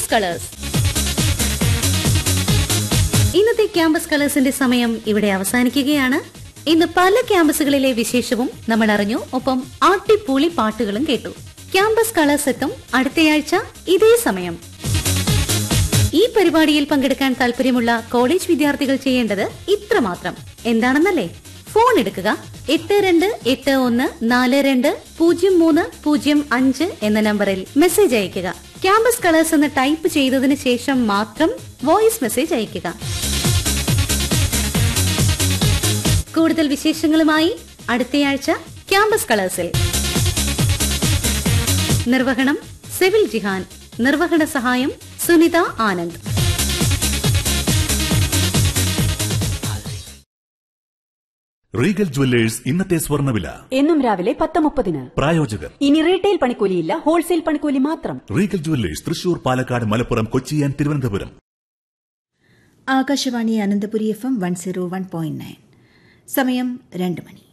campus colours ഇന്നത്തെ campus കളേഴ്സിന്റെ സമയം ഇവിടെ അവസാനിക്കുകയാണ് ഇന്ന് പല ക്യാമ്പസുകളിലെ വിശേഷവും നമ്മൾ അറിഞ്ഞു ഒപ്പം ആട്ടിപ്പൂളി പാട്ടുകളും കേട്ടു ക്യാമ്പസ് കളേഴ്സ് എത്തും അടുത്തയാഴ്ച ഇതേ സമയം ഈ പരിപാടിയിൽ പങ്കെടുക്കാൻ താല്പര്യമുള്ള കോളേജ് വിദ്യാർത്ഥികൾ ചെയ്യേണ്ടത് ഇത്രമാത്രം എന്താണെന്നല്ലേ ഫോൺ എടുക്കുക എട്ട് രണ്ട് എട്ട് ഒന്ന് നാല് രണ്ട് പൂജ്യം മൂന്ന് പൂജ്യം അഞ്ച് എന്ന നമ്പറിൽ മെസ്സേജ് അയയ്ക്കുക ക്യാമ്പസ് കളേഴ്സ് എന്ന് ടൈപ്പ് ചെയ്തതിന് ശേഷം മാത്രം വോയിസ് മെസ്സേജ് അയയ്ക്കുക കൂടുതൽ വിശേഷങ്ങളുമായി അടുത്തയാഴ്ച ക്യാമ്പസ് കളേഴ്സിൽ നിർവഹണം സെവിൽ ജിഹാൻ നിർവഹണ സഹായം സുനിത ആനന്ദ് റീഗൽ ജുവല്ലേഴ്സ് ഇന്നത്തെ സ്വർണ്ണവില എന്നും രാവിലെ പത്ത് മുപ്പതിന് പ്രായോജകർ ഇനി റീറ്റെയിൽ പണിക്കൂലിയില്ല ഹോൾസെയിൽ പണിക്കൂലി മാത്രം Regal jewellers Thrissur Palakkad Malappuram Kochi and Thiruvananthapuram Akashvani Ananthapuri F M one zero one point nine സമയം രണ്ട് മണി